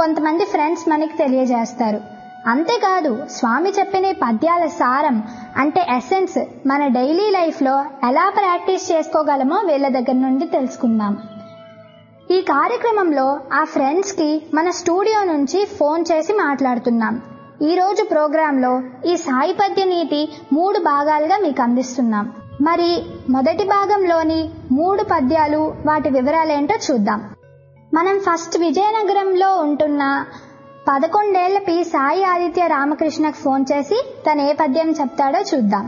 కొంతమంది ఫ్రెండ్స్ మనకి తెలియజేస్తారు అంతేకాదు స్వామి చెప్పిన ఈ పద్యాల సారం అంటే ఎసెన్స్ మన డైలీ లైఫ్లో ఎలా ప్రాక్టీస్ చేసుకోగలమో వీళ్ళ దగ్గర నుండి తెలుసుకుందాం ఈ కార్యక్రమంలో ఆ ఫ్రెండ్స్కి మన స్టూడియో నుంచి ఫోన్ చేసి మాట్లాడుతున్నాం ఈ రోజు ప్రోగ్రాంలో ఈ సాయి పద్య నీతి మూడు భాగాలుగా మీకు అందిస్తున్నాం మరి మొదటి భాగంలోని మూడు పద్యాలు వాటి వివరాలేంటో చూద్దాం మనం ఫస్ట్ విజయనగరంలో ఉంటున్న పదకొండేళ్ల పి సాయి ఆదిత్య రామకృష్ణకు ఫోన్ చేసి తను ఏ పద్యం చెప్తాడో చూద్దాం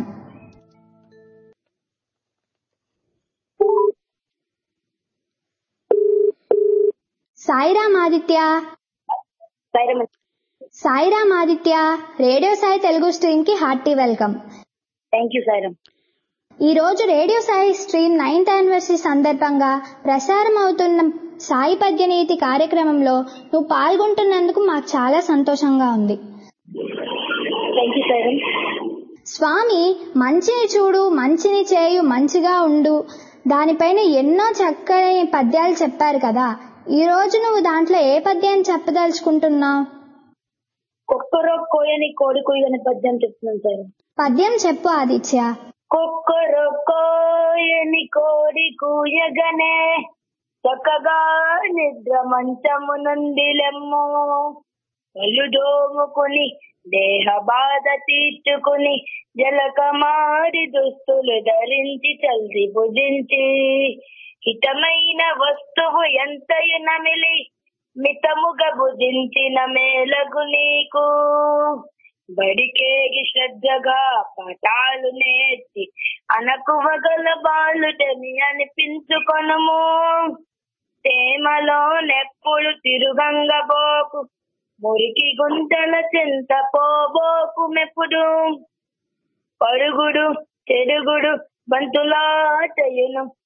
సాయిరామ్ ఆదిత్య సాయిరామ్ సాయిరామ్ ఆదిత్య రేడియో సాయి తెలుగు స్ట్రీమ్ కి hearty welcome thank you Sairam ఈ రోజు radio Sai stream ninth anniversary సందర్భంగా ప్రసారం అవుతున్న సాయి పద్యనీతి కార్యక్రమంలో నువ్వు పాల్గొంటున్నందుకు మాకు చాలా సంతోషంగా ఉంది థ్యాంక్ యూ సాయిరామ్ స్వామి మంచిని చూడు మంచిని చేయు మంచిగా ఉండు దానిపైన ఎన్నో చక్కని పద్యాలు చెప్పారు కదా ఈ రోజు నువ్వు దాంట్లో ఏ పద్యాన్ని చెప్పదలుచుకుంటున్నావు కుక్కరో కోయని కోడి కొయ్యని పద్యం చెప్తున్నాను సార్ పద్యం చెప్పు ఆదిత్య కుక్కరో కోయని కోడి కూయగనే చక్కగా నిద్ర మంచము నుండి లెమ్ము కళ్ళు దోముకుని దేహ బాధ తీర్చుకుని జలకమారి దుస్తులు ధరించి చల్ది భుజించి హితమైన వస్తువు ఎంతయు నమిలి మితముగా భుజించిన మేలగు నీకు బడికేగి శ్రద్ధగా పాఠాలు నేర్చి అనకువగల బాలుడని అనిపించుకొనుము తేమలో నెప్పుడు తిరుగంగబోకు మురికి గుంటల చింత పోబోకు మెప్పుడు పరుగుడు చెడుగుడు బంతులా చెయ్యును